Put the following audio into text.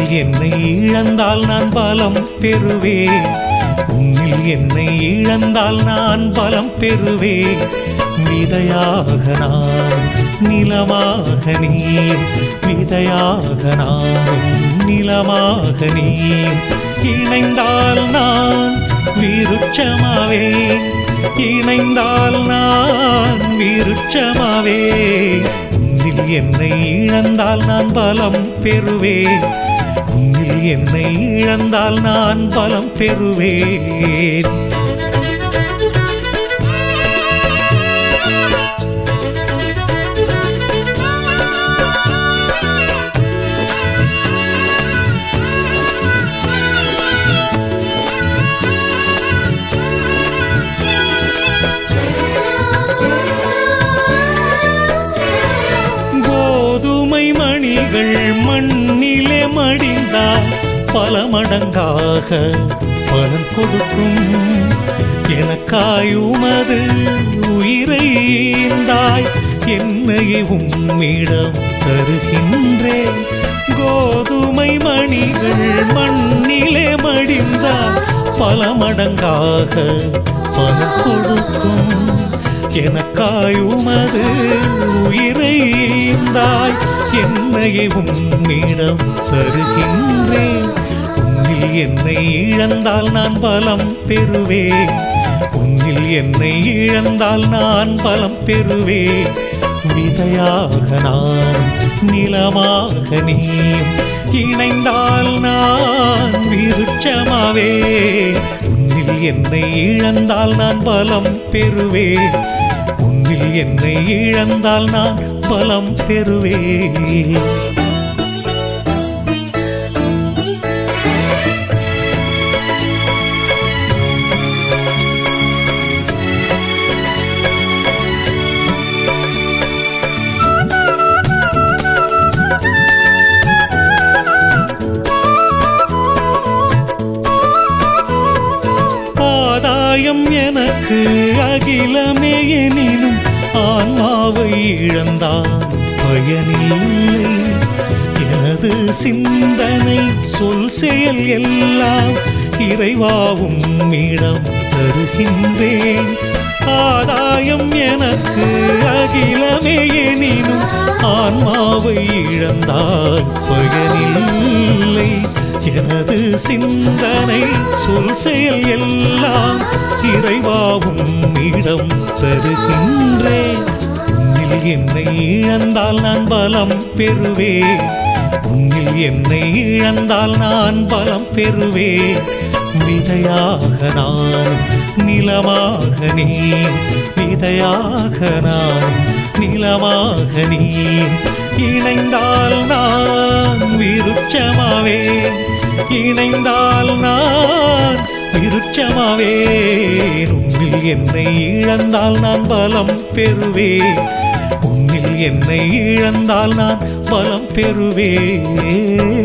என்னை இழந்தால் நான் பலம் பெறுவேன் உன்னில் என்னை இழந்தால் நான் பலம் பெறுவேன் விதையாக நான் நிலமாக நீயும் விதையாக நானும் நிலமாக நீயும் இணைந்தால் நான் விருட்சமாவேன் இணைந்தால் நான் விருட்சமாவேன் உன்னில் என்னை இழந்தால் நான் பலம் பெறுவேன் உன்னில் என்னை இழந்தால் நான் பலம் பெறுவேன் கோதுமை மணிகள் மண்ணிலே மடிந்தால் பல மடங்காக பலன் கொடுக்கும் எனக்காயுமது உயிரை ஈந்தாய் என்னையே உம்மிடம் தருகின்றேன் கோதுமை மணிகள் மண்ணிலே மடிந்தால் பல மடங்காக பலன் கொடுக்கும் எனக்காயுமது உயிரை ஈந்தாய் என்னையே உம்மிடம் தருகின்றேன் உன்னில் என்னை இழந்தால் நான் பலம் பெறுவேன் உன்னில் என்னை இழந்தால் நான் பலம் பெறுவேன் விதையாக நான் நிலமாக நீயும் இணைந்தால் நான் விருட்சமாவே உன்னில் என்னை இழந்தால் நான் பலம் பெறுவேன் உன்னில் என்னை இழந்தால் நான் பலம் பெறுவேன் ஆதாயம் எனக்கு அகிலமே எனினும் ஆன்மாவை இழந்தான் பயனில்லை எனது சிந்தனை சொல் செயல் எல்லாம் இறைவாவும் இடம் தருகின்றேன் ஆதாயம் எனக்கு அகிலமே எனினும் ஆன்மாவை இழந்தால் பயனில்லை எனது சிந்தனை சொல் செயல் எல்லாம் இறைவாவும் இடம் தருகின்றேன் உன்னில் என்னை இழந்தால் நான் பலம் பெறுவேன் உன்னில் என்னை இழந்தால் நான் பலம் பெறுவேன் விதையாக நான் நிலமாக நீ விதையாக நான் நிலமாக நீ இணைந்தால் நான் விருட்சமாவேன் இணைந்தால் நான் விருட்சமாவேன் உன்னில் என்னை இழந்தால் நான் பலம் பெறுவேன் உன்னில் என்னை இழந்தால் நான் பலம் பெறுவேன்